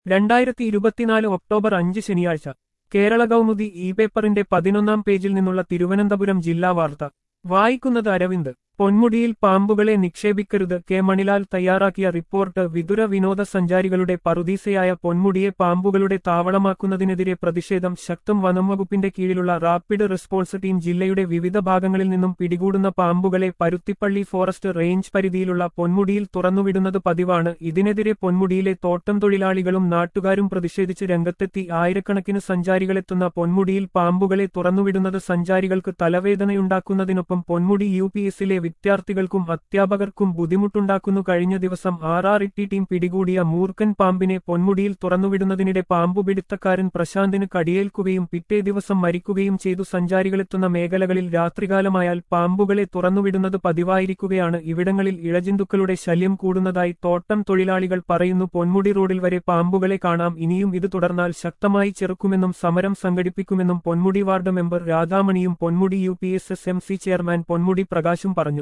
രണ്ടായിരത്തി ഇരുപത്തിനാല് ഒക്ടോബർ അഞ്ച് ശനിയാഴ്ച കേരള കൗമുദി ഇ പേപ്പറിന്റെ പതിനൊന്നാം പേജിൽ നിന്നുള്ള തിരുവനന്തപുരം ജില്ലാ വാർത്ത വായിക്കുന്നത് അരവിന്ദ് പൊന്മുടിയിൽ പാമ്പുകളെ നിക്ഷേപിക്കരുത് കെ മണിലാൽ തയ്യാറാക്കിയ റിപ്പോർട്ട് വിതുര വിനോദസഞ്ചാരികളുടെ പറുദീസയായ പൊന്മുടിയെ പാമ്പുകളുടെ താവളമാക്കുന്നതിനെതിരെ പ്രതിഷേധം ശക്തം വനംവകുപ്പിന്റെ കീഴിലുള്ള റാപ്പിഡ് റെസ്പോൺസ് ടീം ജില്ലയുടെ വിവിധ ഭാഗങ്ങളിൽ നിന്നും പിടികൂടുന്ന പാമ്പുകളെ പരുത്തിപ്പള്ളി ഫോറസ്റ്റ് റേഞ്ച് പരിധിയിലുള്ള പൊന്മുടിയിൽ തുറന്നുവിടുന്നത് പതിവാണ് ഇതിനെതിരെ പൊന്മുടിയിലെ തോട്ടം തൊഴിലാളികളും നാട്ടുകാരും പ്രതിഷേധിച്ച് രംഗത്തെത്തി ആയിരക്കണക്കിന് സഞ്ചാരികളെത്തുന്ന പൊന്മുടിയിൽ പാമ്പുകളെ തുറന്നുവിടുന്നത് സഞ്ചാരികൾക്ക് തലവേദനയുണ്ടാക്കുന്നതിനൊപ്പം പൊന്മുടി യു പി എസിലെ വിദ്യാർത്ഥികൾക്കും അധ്യാപകർക്കും ബുദ്ധിമുട്ടുണ്ടാക്കുന്നു കഴിഞ്ഞ ദിവസം ആർ ആർ ഇ ടീം പിടികൂടിയ മൂർഖൻ പാമ്പിനെ പൊന്മുടിയിൽ തുറന്നുവിടുന്നതിനിടെ പാമ്പുപിടുത്തക്കാരൻ പ്രശാന്തിന് കടിയേൽക്കുകയും പിറ്റേ ദിവസം മരിക്കുകയും ചെയ്തു സഞ്ചാരികളെത്തുന്ന മേഖലകളിൽ രാത്രികാലമായാൽ പാമ്പുകളെ തുറന്നുവിടുന്നത് പതിവായിരിക്കുകയാണ് ഇവിടങ്ങളിൽ ഇഴജന്തുക്കളുടെ ശല്യം കൂടുന്നതായി തോട്ടം തൊഴിലാളികൾ പറയുന്നു പൊന്മുടി റോഡിൽ വരെ പാമ്പുകളെ കാണാം ഇനിയും ഇത് തുടർന്നാൽ ശക്തമായി ചെറുക്കുമെന്നും സമരം സംഘടിപ്പിക്കുമെന്നും പൊന്മുടി വാർഡ് മെമ്പർ രാധാമണിയും Ponmudi U P S S M C chairman Ponmudi പ്രകാശും പറഞ്ഞു